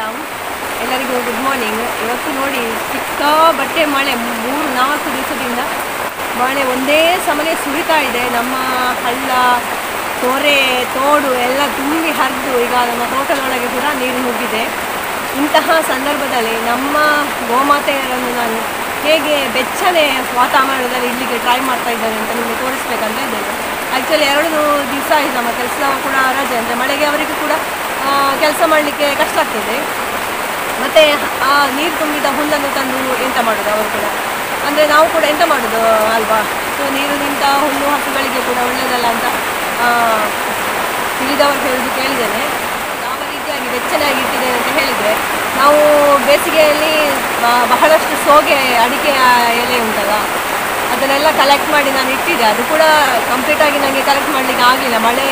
ಸಲಾಮ್ ಎಲ್ಲರಿಗೂ good morning ಇವತ್ತು ನೋಡಿ ಸಿಕ್ಕಾಬಟ್ಟೆ ಮಳೆ ಮೂರು ನಾಲ್ಕು ದಿವಸದಿಂದ ಮಳೆ ಒಂದೇ ಸಮನೆ ಸುರಿತಾ ಇದೆ ನಮ್ಮ ಹಳ್ಳ ತೊರೆ ತೋಡು ಎಲ್ಲ ತುಂಬಿ ಹರಿದು ಈಗ ನಮ್ಮ ತೋಟದೊಳಗೆ ಕೂಡ ನೀರು ನುಗ್ಗಿದೆ ಇಂತಹ ಸಂದರ್ಭದಲ್ಲಿ ನಮ್ಮ ಗೋಮಾತೆಯರನ್ನು ನಾನು ಹೇಗೆ ಬೆಚ್ಚನೆ ವಾತಾವರಣದಲ್ಲಿ ಇಲ್ಲಿಗೆ ಟ್ರೈ ಮಾಡ್ತಾ ಇದ್ದಾರೆ ಅಂತ ನಿಮಗೆ ತೋರಿಸ್ಬೇಕಂತ ಇದ್ದೇನೆ ಆ್ಯಕ್ಚುಲಿ ಎರಡು ದಿವಸ ಆಯಿತು ನಮ್ಮ ಕೆಲಸ ಕೂಡ ರಜೆ ಅಂದರೆ ಮಳೆಗೆ ಅವರಿಗೂ ಕೂಡ ಕೆಲಸ ಮಾಡಲಿಕ್ಕೆ ಕಷ್ಟ ಆಗ್ತದೆ ಮತ್ತು ಆ ನೀರು ತುಂಬಿದ ಹುಲ್ಲನ್ನು ತಂದು ಎಂತ ಮಾಡೋದು ಅವರು ಕೂಡ ಅಂದರೆ ನಾವು ಕೂಡ ಎಂತ ಮಾಡೋದು ಅಲ್ವಾ ಸೊ ನೀರು ನಿಂತ ಹುಲ್ಲು ಹಸುಗಳಿಗೆ ಕೂಡ ಒಳ್ಳೆಯದಲ್ಲ ಅಂತ ಆ, ತಿಳಿದವರು ಹೇಳೋದು ಕೇಳಿದ್ದೇನೆ ಯಾವ ರೀತಿಯಾಗಿ ಬೆಚ್ಚನಾಗಿ ಇಟ್ಟಿದ್ದೇನೆ ಅಂತ ಹೇಳಿದರೆ ನಾವು ಬೇಸಿಗೆಯಲ್ಲಿ ಬ- ಬಹಳಷ್ಟು ಸೋಗೆ ಅಡಿಕೆಯ ಎಲೆ ಉಂಟಲ್ಲ ಅದನ್ನೆಲ್ಲ ಕಲೆಕ್ಟ್ ಮಾಡಿ ನಾನು ಇಟ್ಟಿದ್ದೆ ಅದು ಕೂಡ ಕಂಪ್ಲೀಟಾಗಿ ನನಗೆ ಕಲೆಕ್ಟ್ ಮಾಡಲಿಕ್ಕೆ ಆಗಲಿಲ್ಲ ಮಳೆ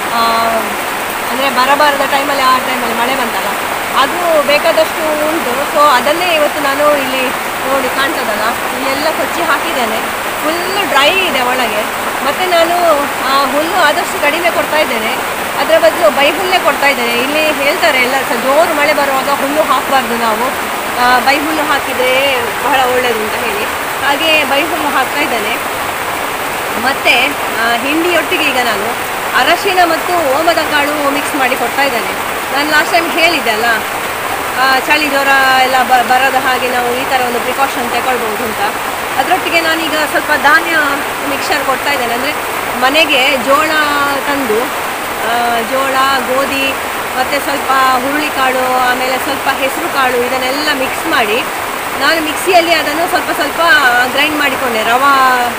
ಅಂದರೆ ಬರಬಾರದ ಟೈಮಲ್ಲಿ ಆ ಟೈಮಲ್ಲಿ ಮಳೆ ಬಂತಲ್ಲ ಅದು ಬೇಕಾದಷ್ಟು ಉಂಟು ಸೊ ಅದನ್ನೇ ಇವತ್ತು ನಾನು ಇಲ್ಲಿ ನೋಡಿ ಕಾಣ್ತದಲ್ಲ ಇಲ್ಲೆಲ್ಲ ಕೊಚ್ಚಿ ಹಾಕಿದ್ದೇನೆ ಫುಲ್ಲು ಡ್ರೈ ಇದೆ ಒಳಗೆ ಮತ್ತು ನಾನು ಆ ಹುಲ್ಲು ಆದಷ್ಟು ಕಡಿಮೆ ಕೊಡ್ತಾ ಇದ್ದೇನೆ ಅದರ ಬದಲು ಬೈ ಹುಲ್ಲೇ ಕೊಡ್ತಾ ಇದ್ದೇನೆ ಇಲ್ಲಿ ಹೇಳ್ತಾರೆ ಎಲ್ಲ ಸ ಜೋರು ಮಳೆ ಬರುವಾಗ ಹುಲ್ಲು ಹಾಕಬಾರ್ದು ನಾವು ಆ, ಬೈ ಹುಲ್ಲು ಹಾಕಿದರೆ ಬಹಳ ಒಳ್ಳೆಯದು ಅಂತ ಹೇಳಿ ಹಾಗೆ ಬೈ ಹುಲ್ಲು ಹಾಕ್ತಾ ಇದ್ದೇನೆ ಮತ್ತು ಹಿಂಡಿಯೊಟ್ಟಿಗೆ ಈಗ ನಾನು ಅರಶಿನ ಮತ್ತು ಓಮದ ಕಾಳು ಮಿಕ್ಸ್ ಮಾಡಿ ಕೊಡ್ತಾ ಇದ್ದೇನೆ ನಾನು ಲಾಸ್ಟ್ ಟೈಮ್ ಹೇಳಿದ್ದೆ ಅಲ್ಲ ಆ, ಚಳಿ ಜ್ವರ ಎಲ್ಲ ಬ ಬರದ ಹಾಗೆ ನಾವು ಈ ಥರ ಒಂದು ಪ್ರಿಕಾಷನ್ ತಗೊಳ್ಬೋದು ಅಂತ ಅದರೊಟ್ಟಿಗೆ ನಾನೀಗ ಸ್ವಲ್ಪ ಧಾನ್ಯ ಮಿಕ್ಸರ್ ಕೊಡ್ತಾ ಇದ್ದೇನೆ ಅಂದರೆ ಮನೆಗೆ ಜೋಳ ತಂದು ಆ, ಜೋಳ ಗೋಧಿ ಮತ್ತು ಸ್ವಲ್ಪ ಹುರುಳಿಕಾಳು ಆಮೇಲೆ ಸ್ವಲ್ಪ ಹೆಸರು ಕಾಳು ಇದನ್ನೆಲ್ಲ ಮಿಕ್ಸ್ ಮಾಡಿ ನಾನು ಮಿಕ್ಸಿಯಲ್ಲಿ ಅದನ್ನು ಸ್ವಲ್ಪ ಸ್ವಲ್ಪ ಗ್ರೈಂಡ್ ಮಾಡಿಕೊಂಡೆ ರವಾ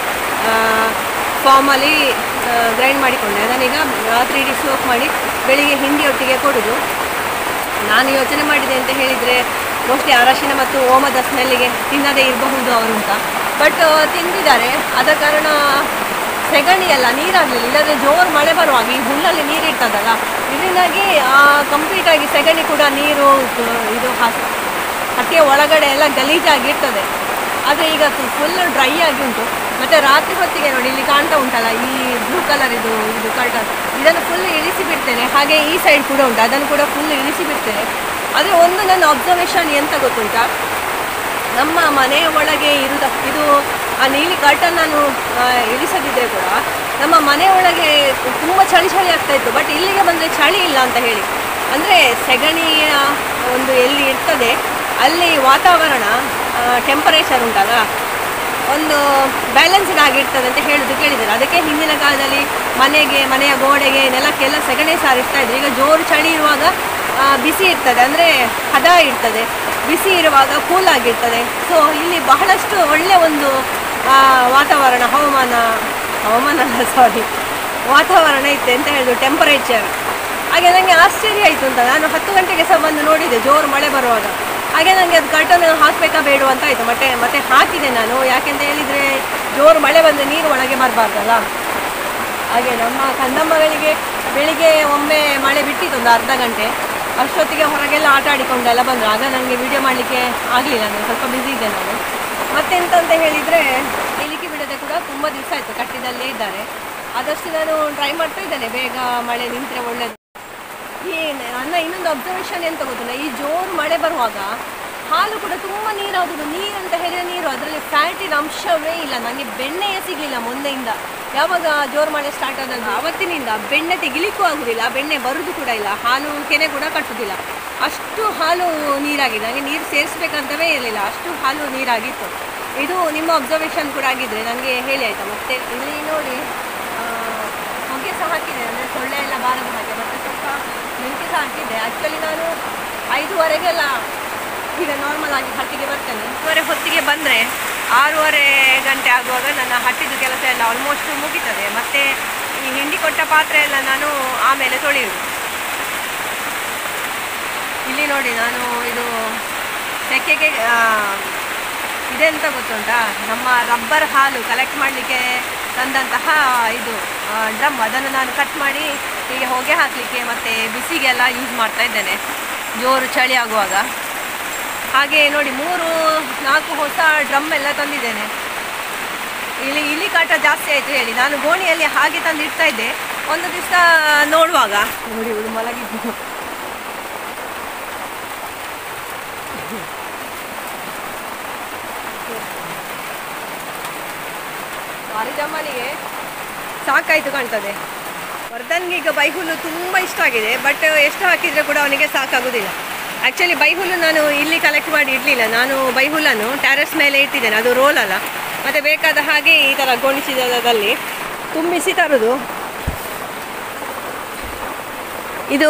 ಫಾರ್ಮಲ್ಲಿ ಗ್ರೈಂಡ್ ಮಾಡಿಕೊಂಡೆ ಅದನ್ನೀಗ ರಾತ್ರಿ ಇಡೀ ಸೋಕ್ ಮಾಡಿ ಬೆಳಿಗ್ಗೆ ಹಿಂಡಿಯೊಟ್ಟಿಗೆ ಕೊಡೋದು ನಾನು ಯೋಚನೆ ಮಾಡಿದೆ ಅಂತ ಹೇಳಿದರೆ ಮೋಸ್ಟ್ಲಿ ಅರಶಿನ ಮತ್ತು ಓಮದ ಸ್ಮೆಲ್ಲಿಗೆ ತಿನ್ನದೇ ಇರಬಹುದು ಅವರು ಅಂತ ಬಟ್ ತಿಂದಿದ್ದಾರೆ ಆದ ಕಾರಣ ಸೆಗಣಿ ಅಲ್ಲ ನೀರಾಗಲಿಲ್ಲ ಇಲ್ಲದ್ರೆ ಜೋರು ಮಳೆ ಬರುವಾಗ ಈ ಹುಲ್ಲಲ್ಲಿ ನೀರು ಇರ್ತದಲ್ಲ ಇದರಿಂದಾಗಿ ಕಂಪ್ಲೀಟಾಗಿ ಸೆಗಣಿ ಕೂಡ ನೀರು ಗ- ಇದು ಹಾಕಿ ಹಟ್ಟಿಯ ಒಳಗಡೆ ಎಲ್ಲ ಗಲೀಜಾಗಿರ್ತದೆ ಆದರೆ ಈಗ ಫುಲ್ ಡ್ರೈ ಆಗಿ ಉಂಟು ಮತ್ತು ರಾತ್ರಿ ಹೊತ್ತಿಗೆ ನೋಡಿ ಇಲ್ಲಿ ಕಾಣ್ತಾ ಉಂಟಲ್ಲ ಈ ಬ್ಲೂ ಕಲರ್ ಇದು ಇದು ಕರ್ಟನ್ ಇದನ್ನು ಫುಲ್ ಇಳಿಸಿ ಬಿಡ್ತೇನೆ ಹಾಗೆ ಈ ಸೈಡ್ ಕೂಡ ಉಂಟು ಅದನ್ನು ಕೂಡ ಫುಲ್ ಇಳಿಸಿ ಬಿಡ್ತೇನೆ ಆದರೆ ಒಂದು ನನ್ನ ಅಬ್ಸರ್ವೇಷನ್ ಎಂತ ಗೊತ್ತುಂಟಾ ನಮ್ಮ ಮನೆಯ ಒಳಗೆ ಇರುದ ಇದು ಆ ನೀಲಿ ಕರ್ಟನ್ ನಾನು ಆ, ಇಳಿಸದಿದ್ರೆ ಕೂಡ ನಮ್ಮ ಮನೆ ಒಳಗೆ ತುಂಬ ಚಳಿ ಚಳಿ ಆಗ್ತಾ ಇತ್ತು ಬಟ್ ಇಲ್ಲಿಗೆ ಬಂದರೆ ಚಳಿ ಇಲ್ಲ ಅಂತ ಹೇಳಿ ಅಂದರೆ ಸೆಗಣಿಯ ಒಂದು ಎಲ್ಲಿ ಇರ್ತದೆ ಅಲ್ಲಿ ವಾತಾವರಣ ಟೆಂಪರೇಚರ್ ಉಂಟಲ್ಲ ಒಂದು ಬ್ಯಾಲೆನ್ಸ್ಡ್ ಆಗಿರ್ತದೆ ಅಂತ ಹೇಳೋದು ಕೇಳಿದ್ದಾರೆ ಅದಕ್ಕೆ ಹಿಂದಿನ ಕಾಲದಲ್ಲಿ ಮನೆಗೆ ಮನೆಯ ಗೋಡೆಗೆ ನೆಲಕ್ಕೆಲ್ಲ ಸೆಗಣಿ ಸಾರಿಸ್ತಾ ಇದ್ರು ಈಗ ಜೋರು ಚಳಿ ಇರುವಾಗ ಆ, ಬಿಸಿ ಇರ್ತದೆ ಅಂದರೆ ಹದ ಇರ್ತದೆ ಬಿಸಿ ಇರುವಾಗ ಕೂಲ್ ಆಗಿರ್ತದೆ ಸೊ ಇಲ್ಲಿ ಬಹಳಷ್ಟು ಒಳ್ಳೆ ಒಂದು ಆ, ವಾತಾವರಣ ಹವಾಮಾನ ಹವಾಮಾನ ಅಲ್ಲ ಸಾರಿ ವಾತಾವರಣ ಇತ್ತು ಅಂತ ಹೇಳಿದ್ರು ಟೆಂಪರೇಚರ್ ಹಾಗೆ ನನಗೆ ಆಶ್ಚರ್ಯ ಆಯಿತು ಅಂತ ನಾನು ಹತ್ತು ಗಂಟೆಗೆ ಸಹ ಬಂದು ನೋಡಿದೆ ಜೋರು ಮಳೆ ಬರುವಾಗ ಹಾಗೆ ನನಗೆ ಅದು ಕರ್ಟನ್ ಹಾಕಬೇಕಾ ಬೇಡ ಅಂತ ಆಯಿತು ಮತ್ತೆ ಮತ್ತೆ ಹಾಕಿದೆ ನಾನು ಯಾಕೆಂತ ಹೇಳಿದರೆ ಜೋರು ಮಳೆ ಬಂದರೆ ನೀರು ಒಳಗೆ ಬರಬಾರ್ದಲ್ಲ ಹಾಗೆ ನಮ್ಮ ಕಂದಮ್ಮಗಳಿಗೆ ಬೆಳಿಗ್ಗೆ ಒಮ್ಮೆ ಮಳೆ ಬಿಟ್ಟಿತ್ತು ಒಂದು ಅರ್ಧ ಗಂಟೆ ಅಷ್ಟೊತ್ತಿಗೆ ಹೊರಗೆಲ್ಲ ಆಟ ಆಡಿಕೊಂಡೆಲ್ಲ ಬಂದರು ಆಗ ನನಗೆ ವಿಡಿಯೋ ಮಾಡಲಿಕ್ಕೆ ಆಗಲಿಲ್ಲ ನಾನು ಸ್ವಲ್ಪ ಬ್ಯುಸಿ ಇದ್ದೆ ನಾನು ಮತ್ತೆಂತ ಅಂತ ಹೇಳಿದರೆ ಇಲಿಕ್ಕೆ ಬಿಡದೆ ಕೂಡ ತುಂಬ ದಿವಸ ಆಯಿತು ಕಟ್ಟಿದಲ್ಲೇ ಇದ್ದಾರೆ ಆದಷ್ಟು ನಾನು ಟ್ರೈ ಮಾಡ್ತಾ ಇದ್ದೇನೆ ಬೇಗ ಮಳೆ ನಿಂತರೆ ಒಳ್ಳೆಯದು ಈ ನನ್ನ ಇನ್ನೊಂದು ಅಬ್ಸರ್ವೇಷನ್ ಎಂತ ಗೊತ್ತಿಲ್ಲ ಈ ಜೋರು ಮಳೆ ಬರುವಾಗ ಹಾಲು ಕೂಡ ತುಂಬ ನೀರಾಗುದು ನೀರು ಅಂತ ಹೇಳಿದ್ರೆ ನೀರು ಅದರಲ್ಲಿ ಫ್ಯಾಟಿನ ಅಂಶವೇ ಇಲ್ಲ ನನಗೆ ಬೆಣ್ಣೆಯೇ ಸಿಗಲಿಲ್ಲ ಮೊನ್ನೆಯಿಂದ ಯಾವಾಗ ಜೋರು ಮಳೆ ಸ್ಟಾರ್ಟ್ ಆದಾಗ ಅವತ್ತಿನಿಂದ ಬೆಣ್ಣೆ ತೆಗಿಲಿಕ್ಕೂ ಆಗುದಿಲ್ಲ ಬೆಣ್ಣೆ ಬರುದು ಕೂಡ ಇಲ್ಲ ಹಾಲು ಕೆನೆ ಕೂಡ ಕಟ್ಟುದಿಲ್ಲ ಅಷ್ಟು ಹಾಲು ನೀರಾಗಿದೆ ನನಗೆ ನೀರು ಸೇರಿಸ್ಬೇಕಂತವೇ ಇರಲಿಲ್ಲ ಅಷ್ಟು ಹಾಲು ನೀರಾಗಿತ್ತು ಇದು ನಿಮ್ಮ ಅಬ್ಸರ್ವೇಷನ್ ಕೂಡ ಆಗಿದ್ರೆ ನನಗೆ ಹೇಳಿ ಆಯಿತಾ ಮತ್ತೆ ಇಲ್ಲಿ ನೋಡಿ ಆ, ಹೊಗೆ ಸಹ ಹಾಕಿದೆ ಅಂದರೆ ಸೊಳ್ಳೆ ಎಲ್ಲ ಬಾರದ ಹಾಗೆ ಮತ್ತು ಸ್ವಲ್ಪ ಬೆಂಕಿ ಸಹ ಹಾಕಿದ್ದೆ ಆ್ಯಕ್ಚುಲಿ ನಾನು ಐದೂವರೆಗೆಲ್ಲ ಈಗ ನಾರ್ಮಲ್ ಆಗಿ ಹಟ್ಟಿಗೆ ಬರ್ತೇನೆ ಐದುವರೆ ಹೊತ್ತಿಗೆ ಬಂದರೆ ಆರೂವರೆ ಗಂಟೆ ಆಗುವಾಗ ನನ್ನ ಹಟ್ಟಿದ ಕೆಲಸ ಎಲ್ಲ ಆಲ್ಮೋಸ್ಟ್ ಮುಗೀತದೆ ಮತ್ತು ಈ ಹಿಂಡಿ ಕೊಟ್ಟ ಪಾತ್ರೆ ಎಲ್ಲ ನಾನು ಆಮೇಲೆ ತೊಳೆಯುವುದು ಇಲ್ಲಿ ನೋಡಿ ನಾನು ಇದು ಸೆಕೆಗೆ ಆ, ಇದೆಂತ ಗೊತ್ತುಂಟಾ ನಮ್ಮ ರಬ್ಬರ್ ಹಾಲು ಕಲೆಕ್ಟ್ ಮಾಡಲಿಕ್ಕೆ ತಂದಂತಹ ಇದು ಡ್ರಮ್ ಅದನ್ನು ನಾನು ಕಟ್ ಮಾಡಿ ಹೀಗೆ ಹೊಗೆ ಹಾಕಲಿಕ್ಕೆ ಮತ್ತು ಬಿಸಿಗೆಲ್ಲ ಯೂಸ್ ಮಾಡ್ತಾ ಇದ್ದೇನೆ ಜೋರು ಚಳಿ ಆಗುವಾಗ ಹಾಗೆ ನೋಡಿ ಮೂರು ನಾಲ್ಕು ಹೊಸ ಡ್ರಮ್ ಎಲ್ಲ ತಂದಿದ್ದೇನೆ ಇಲ್ಲಿ ಇಲಿ ಕಾಟ ಜಾಸ್ತಿ ಆಯಿತು ಹೇಳಿ ನಾನು ಗೋಣಿಯಲ್ಲಿ ಹಾಗೆ ತಂದು ಇಡ್ತಾ ಇದ್ದೆ ಒಂದು ದಿವಸ ನೋಡುವಾಗ ನೋಡಿ ಇವರು ಮಲಗಿದ್ದು ಮಾರಿದಮ್ಮನಿಗೆ ಸಾಕಾಯ್ತು ಕಾಣ್ತದೆ ವರ್ಧನ್ಗೆ ಈಗ ಬೈಹುಲ್ಲು ತುಂಬ ಇಷ್ಟ ಆಗಿದೆ ಬಟ್ ಎಷ್ಟು ಹಾಕಿದರೆ ಕೂಡ ಅವನಿಗೆ ಸಾಕಾಗೋದಿಲ್ಲ ಆ್ಯಕ್ಚುಲಿ ಬೈಹುಲ್ಲು ನಾನು ಇಲ್ಲಿ ಕಲೆಕ್ಟ್ ಮಾಡಿ ಇಡಲಿಲ್ಲ ನಾನು ಬೈಹುಲ್ಲನ್ನು ಟ್ಯಾರೆಸ್ ಮೇಲೆ ಇಟ್ಟಿದ್ದೇನೆ ಅದು ರೋಲ್ ಅಲ್ಲ ಮತ್ತು ಬೇಕಾದ ಹಾಗೆ ಈ ಥರ ಗೋಣಿಸಿದಲ್ಲಿ ತುಂಬಿಸಿ ತರೋದು ಇದು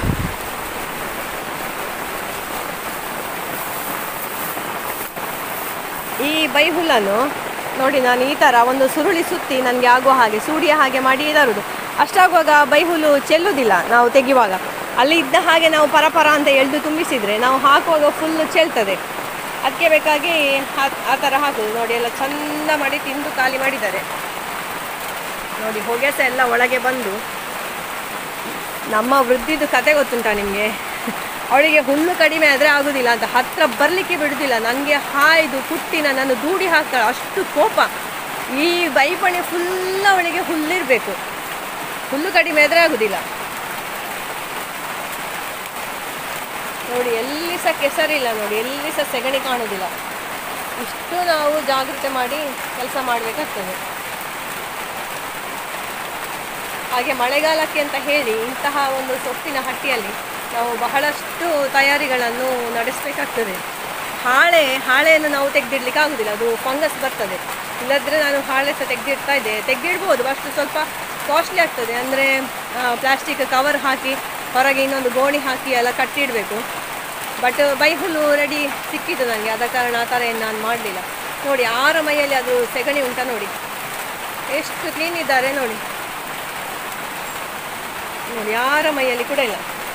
ಈ ಬೈಹುಲ್ಲನ್ನು ನೋಡಿ ನಾನು ಈ ಥರ ಒಂದು ಸುರುಳಿ ಸುತ್ತಿ ನನಗೆ ಆಗುವ ಹಾಗೆ ಸೂಡಿಯ ಹಾಗೆ ಮಾಡಿ ತರುದು ಅಷ್ಟಾಗುವಾಗ ಬೈಹುಲ್ಲು ಚೆಲ್ಲುವುದಿಲ್ಲ ನಾವು ತೆಗೆಯುವಾಗ ಅಲ್ಲಿ ಇದ್ದ ಹಾಗೆ ನಾವು ಪರಪರ ಅಂತ ಎಳೆದು ತುಂಬಿಸಿದರೆ ನಾವು ಹಾಕುವಾಗ ಫುಲ್ಲು ಚೆಲ್ತದೆ ಅದಕ್ಕೆ ಬೇಕಾಗಿ ಆ- ಆ ಥರ ಹಾಕೋದು ನೋಡಿ ಎಲ್ಲ ಚಂದ ಮಾಡಿ ತಿಂದು ಖಾಲಿ ಮಾಡಿದ್ದಾರೆ ನೋಡಿ ಹೊಗೆ ಸಹ ಎಲ್ಲ ಒಳಗೆ ಬಂದು ನಮ್ಮ ವೃದ್ಧಿದು ಕತೆ ಗೊತ್ತುಂಟಾ ನಿಮಗೆ ಅವಳಿಗೆ ಹುಲ್ಲು ಕಡಿಮೆ ಆದರೆ ಆಗೋದಿಲ್ಲ ಅಂತ ಹತ್ರ ಬರಲಿಕ್ಕೆ ಬಿಡುವುದಿಲ್ಲ ನನಗೆ ಹಾಯ್ದು ಕುಟ್ಟಿ ನನ್ನನ್ನು ದೂಡಿ ಹಾಕ್ತಾಳೆ ಅಷ್ಟು ಕೋಪ ಈ ಬೈಪಣಿ ಫುಲ್ ಅವಳಿಗೆ ಹುಲ್ಲಿರಬೇಕು ಹುಲ್ಲು ಕಡಿಮೆ ಆದರೆ ಆಗೋದಿಲ್ಲ ನೋಡಿ ಎಲ್ಲಿ ಸಹ ಕೆಸರಿಲ್ಲ ನೋಡಿ ಎಲ್ಲಿ ಸಹ ಸೆಗಣಿ ಕಾಣೋದಿಲ್ಲ ಇಷ್ಟು ನಾವು ಜಾಗ್ರತೆ ಮಾಡಿ ಕೆಲಸ ಮಾಡಬೇಕಾಗ್ತದೆ ಹಾಗೆ ಮಳೆಗಾಲಕ್ಕೆ ಅಂತ ಹೇಳಿ ಇಂತಹ ಒಂದು ಸೊಪ್ಪಿನ ಹಟ್ಟಿಯಲ್ಲಿ ನಾವು ಬಹಳಷ್ಟು ತಯಾರಿಗಳನ್ನು ನಡೆಸಬೇಕಾಗ್ತದೆ ಹಾಳೆ ಹಾಳೆಯನ್ನು ನಾವು ತೆಗೆದಿಡ್ಲಿಕ್ಕೆ ಆಗೋದಿಲ್ಲ ಅದು ಫಂಗಸ್ ಬರ್ತದೆ ಇಲ್ಲದ್ರೆ ನಾನು ಹಾಳೆ ಸಹ ತೆಗೆದಿಡ್ತಾ ಇದ್ದೆ ತೆಗೆದಿಡ್ಬೋದು ಅಷ್ಟು ಸ್ವಲ್ಪ ಕಾಸ್ಟ್ಲಿ ಆಗ್ತದೆ ಅಂದರೆ ಪ್ಲಾಸ್ಟಿಕ್ ಕವರ್ ಹಾಕಿ ಹೊರಗೆ ಇನ್ನೊಂದು ಗೋಣಿ ಹಾಕಿ ಎಲ್ಲ ಕಟ್ಟಿಡಬೇಕು ಬಟ್ ಬೈಹುಲ್ಲು ರೆಡಿ ಸಿಕ್ಕಿತು ನನಗೆ ಆದ ಕಾರಣ ಆ ಥರ ಏನು ನಾನು ಮಾಡಲಿಲ್ಲ ನೋಡಿ ಆರ ಮೈಯಲ್ಲಿ ಅದು ಸೆಗಣಿ ಉಂಟ ನೋಡಿ ಎಷ್ಟು ಕ್ಲೀನ್ ಇದ್ದಾರೆ ನೋಡಿ ನೋಡಿ ಯಾರ ಮೈಯಲ್ಲಿ ಕೂಡ ಇಲ್ಲ